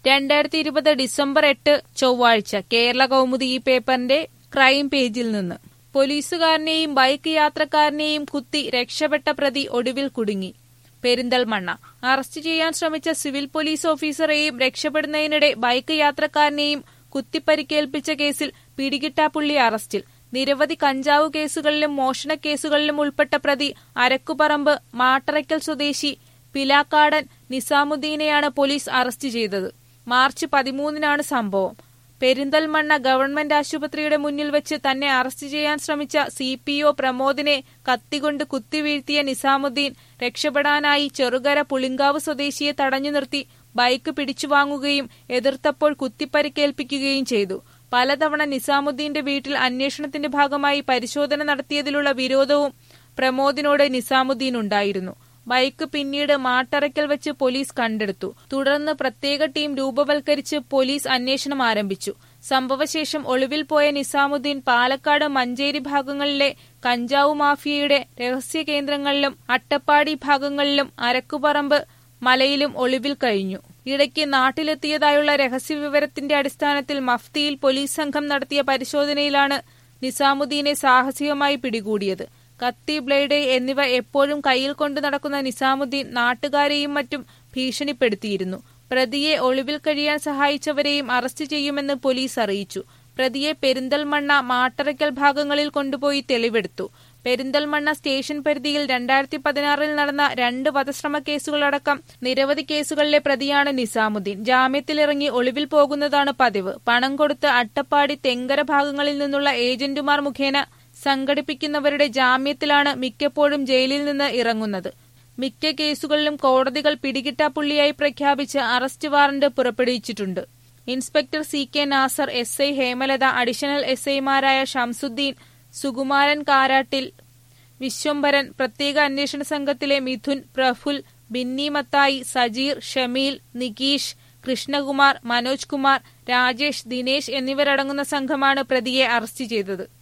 രണ്ടായിരത്തി ഇരുപത് ഡിസംബർ എട്ട് ചൊവ്വാഴ്ച കേരള കൗമുദി ഈ പേപ്പറിന്റെ ക്രൈം പേജിൽ നിന്ന് പോലീസുകാരനെയും ബൈക്ക് യാത്രക്കാരനെയും കുത്തി രക്ഷപ്പെട്ട പ്രതി ഒടുവിൽ കുടുങ്ങി പെരിന്തൽമണ്ണ അറസ്റ്റ് ചെയ്യാൻ ശ്രമിച്ച സിവിൽ പോലീസ് ഓഫീസറെയും രക്ഷപ്പെടുന്നതിനിടെ ബൈക്ക് യാത്രക്കാരനെയും കുത്തിപ്പരിക്കേൽപ്പിച്ച കേസിൽ പിടികിട്ടാപ്പുള്ളി അറസ്റ്റിൽ നിരവധി കഞ്ചാവ് കേസുകളിലും മോഷണ കേസുകളിലും ഉൾപ്പെട്ട പ്രതി അരക്കുപറമ്പ് മാട്ടറയ്ക്കൽ സ്വദേശി പിലാക്കാടൻ നിസാമുദ്ദീനെയാണ് പോലീസ് അറസ്റ്റ് ചെയ്തത് മാർച്ച് പതിമൂന്നിനാണ് സംഭവം പെരിന്തൽമണ്ണ ഗവൺമെന്റ് ആശുപത്രിയുടെ മുന്നിൽ വെച്ച് തന്നെ അറസ്റ്റ് ചെയ്യാൻ ശ്രമിച്ച സി പി ഒ പ്രമോദിനെ കത്തികൊണ്ട് കുത്തിവീഴ്ത്തിയ നിസാമുദ്ദീൻ രക്ഷപ്പെടാനായി ചെറുകര പുളിങ്കാവ് സ്വദേശിയെ തടഞ്ഞു നിർത്തി ബൈക്ക് പിടിച്ചു വാങ്ങുകയും എതിർത്തപ്പോൾ കുത്തിപ്പരിക്കേൽപ്പിക്കുകയും ചെയ്തു പലതവണ നിസാമുദ്ദീന്റെ വീട്ടിൽ അന്വേഷണത്തിന്റെ ഭാഗമായി പരിശോധന നടത്തിയതിലുള്ള വിരോധവും പ്രമോദിനോട് നിസാമുദ്ദീൻ ഉണ്ടായിരുന്നു ബൈക്ക് പിന്നീട് മാട്ടറയ്ക്കൽ വെച്ച് പോലീസ് കണ്ടെടുത്തു തുടർന്ന് പ്രത്യേക ടീം രൂപവൽക്കരിച്ച് പോലീസ് അന്വേഷണം ആരംഭിച്ചു സംഭവശേഷം ഒളിവിൽ പോയ നിസാമുദ്ദീൻ പാലക്കാട് മഞ്ചേരി ഭാഗങ്ങളിലെ കഞ്ചാവ് മാഫിയയുടെ രഹസ്യ കേന്ദ്രങ്ങളിലും അട്ടപ്പാടി ഭാഗങ്ങളിലും അരക്കുപറമ്പ് മലയിലും ഒളിവിൽ കഴിഞ്ഞു ഇടയ്ക്ക് നാട്ടിലെത്തിയതായുള്ള രഹസ്യവിവരത്തിന്റെ അടിസ്ഥാനത്തിൽ മഫ്തിയിൽ പോലീസ് സംഘം നടത്തിയ പരിശോധനയിലാണ് നിസാമുദ്ദീനെ സാഹസികമായി പിടികൂടിയത് കത്തി ബ്ലേഡ് എന്നിവ എപ്പോഴും കയ്യിൽ കൊണ്ടു നടക്കുന്ന നിസാമുദ്ദീൻ നാട്ടുകാരെയും മറ്റും ഭീഷണിപ്പെടുത്തിയിരുന്നു പ്രതിയെ ഒളിവിൽ കഴിയാൻ സഹായിച്ചവരെയും അറസ്റ്റ് ചെയ്യുമെന്ന് പോലീസ് അറിയിച്ചു പ്രതിയെ പെരിന്തൽമണ്ണ മാട്ടറയ്ക്കൽ ഭാഗങ്ങളിൽ കൊണ്ടുപോയി തെളിവെടുത്തു പെരിന്തൽമണ്ണ സ്റ്റേഷൻ പരിധിയിൽ രണ്ടായിരത്തി പതിനാറിൽ നടന്ന രണ്ട് വധശ്രമ കേസുകളടക്കം നിരവധി കേസുകളിലെ പ്രതിയാണ് നിസാമുദ്ദീൻ ജാമ്യത്തിലിറങ്ങി ഒളിവിൽ പോകുന്നതാണ് പതിവ് പണം കൊടുത്ത് അട്ടപ്പാടി തെങ്കര ഭാഗങ്ങളിൽ നിന്നുള്ള ഏജന്റുമാർ മുഖേന സംഘടിപ്പിക്കുന്നവരുടെ ജാമ്യത്തിലാണ് മിക്കപ്പോഴും ജയിലിൽ നിന്ന് ഇറങ്ങുന്നത് മിക്ക കേസുകളിലും കോടതികൾ പിടികിട്ടാപ്പുള്ളിയായി പ്രഖ്യാപിച്ച് അറസ്റ്റ് വാറന്റ് പുറപ്പെടുവിച്ചിട്ടുണ്ട് inspector C K Nasar S I Hemalatha additional S ഐമാരായ ഷംസുദ്ദീൻ സുകുമാരൻ കാരാട്ടിൽ വിശ്വംഭരൻ പ്രത്യേക അന്വേഷണ സംഘത്തിലെ മിഥുൻ പ്രഫുൽ ബിന്നി മത്തായി സജീർ ഷമീൽ നികീഷ് കൃഷ്ണകുമാർ മനോജ് കുമാർ രാജേഷ് ദിനേശ് എന്നിവരടങ്ങുന്ന സംഘമാണ് പ്രതിയെ അറസ്റ്റ് ചെയ്തത്